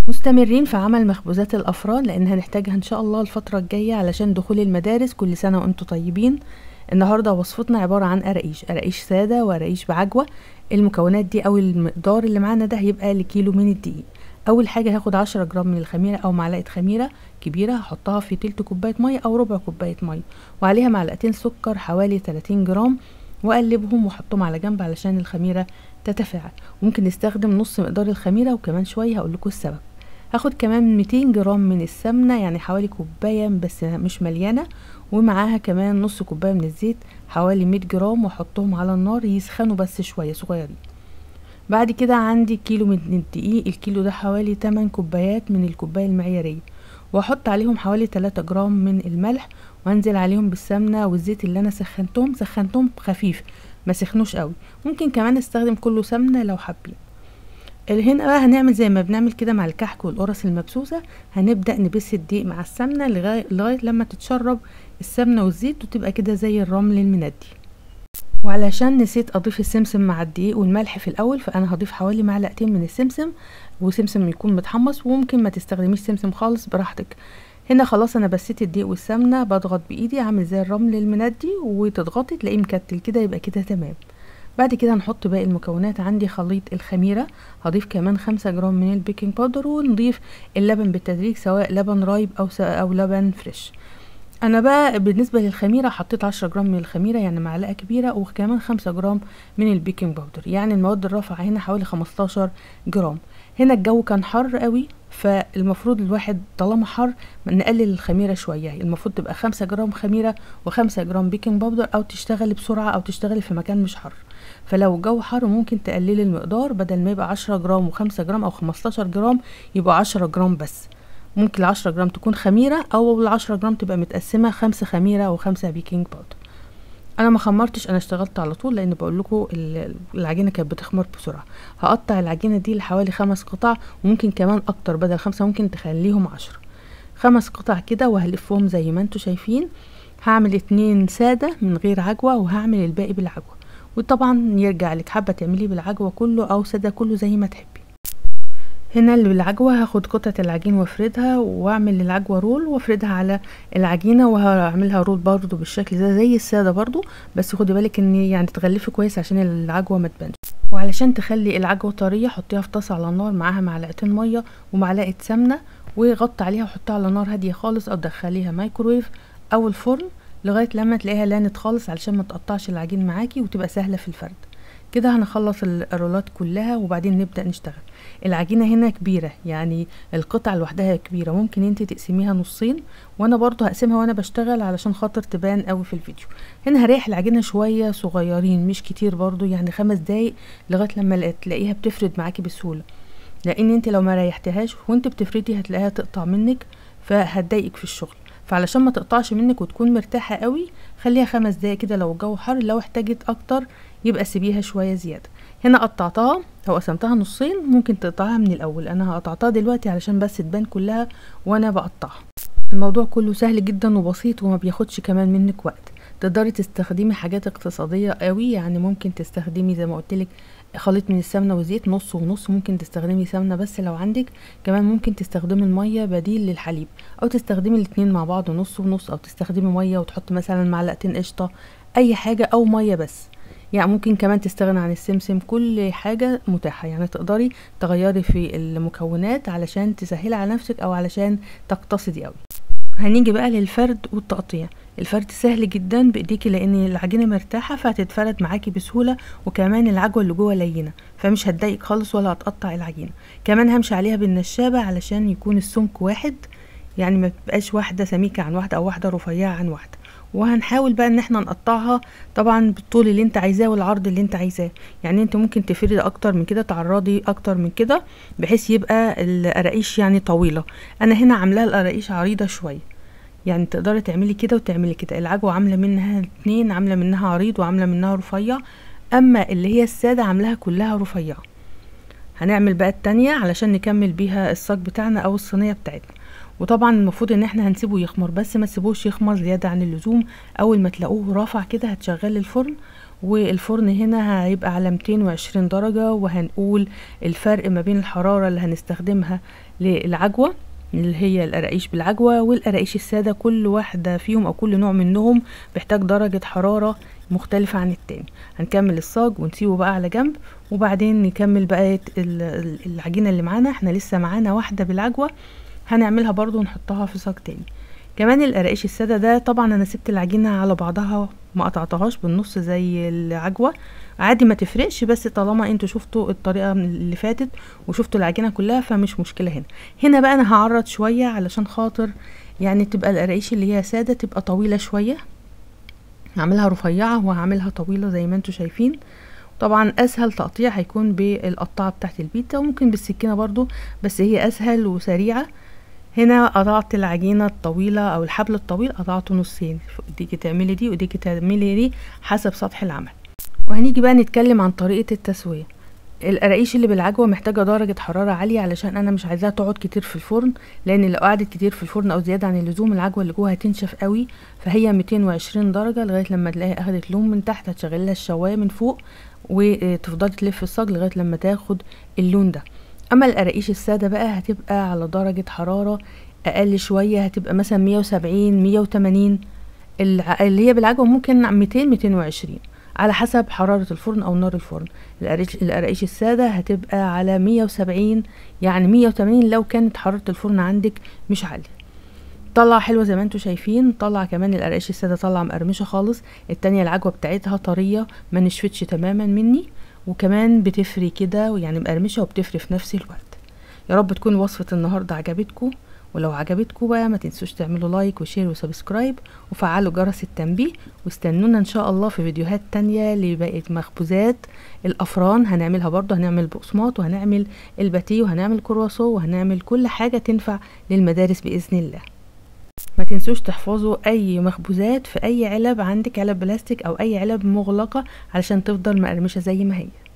مستمرين في عمل مخبوزات الافران لان هنحتاجها ان شاء الله الفتره الجايه علشان دخول المدارس كل سنه وانتم طيبين النهارده وصفتنا عباره عن قراقيش قراقيش ساده وقراقيش بعجوه المكونات دي او المقدار اللي معانا ده هيبقى لكيلو من الدقيق اول حاجه هاخد عشرة جرام من الخميره او معلقه خميره كبيره هحطها في تلت كوبايه ميه او ربع كوبايه ميه وعليها معلقتين سكر حوالي 30 جرام واقلبهم واحطهم على جنب علشان الخميره تتفاعل ممكن نستخدم نص مقدار الخميره وكمان شويه هقول لكم السبب هاخد كمان 200 جرام من السمنه يعني حوالي كوبايه بس مش مليانه ومعاها كمان نص كوبايه من الزيت حوالي 100 جرام واحطهم على النار يسخنوا بس شويه صغيرين بعد كده عندي كيلو من الدقيق الكيلو ده حوالي 8 كوبايات من الكوبايه المعياريه واحط عليهم حوالي 3 جرام من الملح وانزل عليهم بالسمنه والزيت اللي انا سخنتهم سخنتهم خفيف ما سخنوش قوي ممكن كمان استخدم كله سمنه لو حابين هنا بقى هنعمل زي ما بنعمل كده مع الكحك والقرص المبسوسه هنبدا نبس الدقيق مع السمنه لغايه لغايه لما تتشرب السمنه والزيت وتبقى كده زي الرمل المندي وعلشان نسيت اضيف السمسم مع الدقيق والملح في الاول فانا هضيف حوالي معلقتين من السمسم وسمسم يكون متحمص وممكن ما تستخدميش سمسم خالص براحتك هنا خلاص انا بسيت الدقيق والسمنه بضغط بايدي عامل زي الرمل المندي وتضغطي تلاقيه مكتل كده يبقى كده تمام بعد كده هنحط باقي المكونات عندي خليط الخميرة هضيف كمان خمسة جرام من البيكنج باودر ونضيف اللبن بالتدريج سواء لبن رايب او او لبن فريش انا بقى بالنسبة للخميرة حطيت عشرة جرام من الخميرة يعني معلقة كبيرة وكمان خمسة جرام من البيكنج باودر يعني المواد الرافعة هنا حوالي خمستاشر جرام هنا الجو كان حر قوي فالمفروض الواحد طالما حر نقلل الخميره شويه المفروض تبقى خمسة جرام خميره وخمسة جرام بيكنج باودر او تشتغلي بسرعه او تشتغلي في مكان مش حر فلو الجو حر ممكن تقللي المقدار بدل ما يبقى عشرة جرام وخمسة جرام او خمستاشر جرام يبقى عشرة جرام بس ممكن العشرة جرام تكون خميره او العشرة جرام تبقى متقسمه خمسة خميره وخمسة بيكنج باودر انا ما خمرتش انا اشتغلت على طول لان بقول لكم العجينه كانت بتخمر بسرعه هقطع العجينه دي لحوالي خمس قطع وممكن كمان اكتر بدل خمسة ممكن تخليهم عشرة خمس قطع كده وهلفهم زي ما انتوا شايفين هعمل اتنين ساده من غير عجوه وهعمل الباقي بالعجوه وطبعا يرجع لك حابه تعمليه بالعجوه كله او ساده كله زي ما تحبي هنا اللي بالعجوة هاخد قطعة العجين وافردها واعمل العجوة رول وافردها على العجينة وهعملها رول برضو بالشكل ده زي السادة برضو بس خدي بالك ان يعني تغلفي كويس عشان العجوة ما تبانش وعلشان تخلي العجوة طرية حطيها في طاسة على النار معاها معلقتين مية ومعلقة سمنة وغطي عليها وحطها على نار هادية خالص او دخليها مايكرويف او الفرن لغاية لما تلاقيها لانت خالص علشان ما تقطعش العجين معاكي وتبقى سهلة في الفرد كده هنخلص الرولات كلها وبعدين نبدأ نشتغل العجينة هنا كبيرة يعني القطعة لوحدها كبيرة ممكن انت تقسميها نصين وانا برضو هقسمها وانا بشتغل علشان خاطر تبان قوي في الفيديو هنا هريح العجينة شوية صغيرين مش كتير برضو يعني خمس دقايق لغاية لما تلاقيها بتفرد معاكي بسهولة لان انت لو ما ريحتهاش وانت بتفردي هتلاقيها تقطع منك فهتضايقك في الشغل فعلشان ما تقطعش منك وتكون مرتاحة قوي خليها خمس دقايق كده لو الجو حر لو احتاجت اكتر يبقى سيبيها شوية زيادة هنا قطعتها او قسمتها نصين ممكن تقطعها من الاول انا قطعتها دلوقتي علشان بس تبان كلها وانا بقطعها الموضوع كله سهل جدا وبسيط وما بياخدش كمان منك وقت تقدري تستخدمي حاجات اقتصادية قوي يعني ممكن تستخدمي زي ما قلتلك خليط من السمنة والزيت نص ونص ممكن تستخدمي سمنة بس لو عندك كمان ممكن تستخدمي المية بديل للحليب او تستخدمي الاتنين مع بعض نص ونص او تستخدمي مية وتحطي مثلا معلقتين قشطة اي حاجة او مية بس يعني ممكن كمان تستغنى عن السمسم كل حاجة متاحة يعني تقدري تغيري في المكونات علشان تسهلي على نفسك او علشان تقتصدي قوي هنيجي بقى للفرد والتقطيع الفرد سهل جدا بايديكي لان العجينه مرتاحه فهتتفرد معاكي بسهوله وكمان العجوه اللي جوه لينه فمش هتضايق خالص ولا هتقطع العجينه كمان همشي عليها بالنشابه علشان يكون السمك واحد يعني ما تبقاش واحده سميكه عن واحده او واحده رفيعه عن واحده وهنحاول بقى ان احنا نقطعها طبعا بالطول اللي انت عايزاه والعرض اللي انت عايزاه يعني انت ممكن تفردي اكتر من كده تعرضي اكتر من كده بحيث يبقى القراقيش يعني طويله انا هنا عاملاها القراقيش عريضه شويه يعني تقدري تعملي كده وتعملي كده العجوه عامله منها اتنين عامله منها عريض وعامله منها رفيع اما اللي هي الساده عاملاها كلها رفيعه هنعمل بقى التانية علشان نكمل بيها الصاج بتاعنا او الصينيه بتاعتنا وطبعا المفروض ان احنا هنسيبه يخمر بس ما تسيبوش يخمر زياده عن اللزوم اول ما تلاقوه رافع كده هتشغلي الفرن والفرن هنا هيبقى على 220 درجة وهنقول الفرق ما بين الحرارة اللي هنستخدمها للعجوة اللي هي القراقيش بالعجوة والقراقيش السادة كل واحدة فيهم أو كل نوع منهم بيحتاج درجة حرارة مختلفة عن التاني هنكمل الصاج ونسيبه بقى على جنب وبعدين نكمل بقى العجينة اللي معانا احنا لسه معانا واحدة بالعجوة هنعملها برضو ونحطها في صاج تاني كمان القراقيش السادة ده طبعا انا سبت العجينة على بعضها ما قطعتهاش بالنص زي العجوة عادي ما تفرقش بس طالما انتوا شفتوا الطريقة اللي فاتت وشفتوا العجينة كلها فمش مشكلة هنا هنا بقى انا هعرض شوية علشان خاطر يعني تبقى القراقيش اللي هي سادة تبقى طويلة شوية هعملها رفيعة وهعملها طويلة زي ما انتوا شايفين طبعا اسهل تقطيع هيكون بالقطاعة بتاعت البيتزا وممكن بالسكينة برضو بس هي اسهل وسريعة هنا قطعت العجينة الطويلة او الحبل الطويل قطعته نصين ايديكي تعملي دي وايديكي تعملي دي حسب سطح العمل وهنيجي بقى نتكلم عن طريقة التسوية القراقيش اللي بالعجوه محتاجه درجه حراره عاليه علشان انا مش عايزاها تقعد كتير في الفرن لان لو قعدت كتير في الفرن او زياده عن اللزوم العجوه اللي جوه هتنشف قوي فهي 220 درجه لغايه لما تلاقيها اخدت لون من تحت هتشغلي لها الشوايه من فوق وتفضلي تلف الصاج لغايه لما تاخد اللون ده اما القراقيش الساده بقى هتبقى على درجه حراره اقل شويه هتبقى مثلا 170 180 اللي هي بالعجوه ممكن 200 220 على حسب حرارة الفرن أو نار الفرن القراقيش السادة هتبقى على مية وسبعين يعني مية وتمانين لو كانت حرارة الفرن عندك مش عالية طلع حلوة زي ما انتوا شايفين طلع كمان القراقيش السادة طلع مقرمشة خالص التانية العجوة بتاعتها طرية ما نشفتش تماما مني وكمان بتفري كده يعني مقرمشة وبتفري في نفس الوقت يا رب تكون وصفة النهاردة عجبتكم ولو عجبتكم بقى ما تنسوش تعملوا لايك وشير وسبسكرايب وفعلوا جرس التنبيه واستنونا ان شاء الله في فيديوهات تانية لبقية مخبوزات الافران هنعملها برضو هنعمل بقسماط وهنعمل الباتيه وهنعمل كرواسو وهنعمل كل حاجة تنفع للمدارس بإذن الله ما تنسوش تحفظوا اي مخبوزات في اي علب عندك علب بلاستيك او اي علب مغلقة علشان تفضل مقرمشة زي ما هي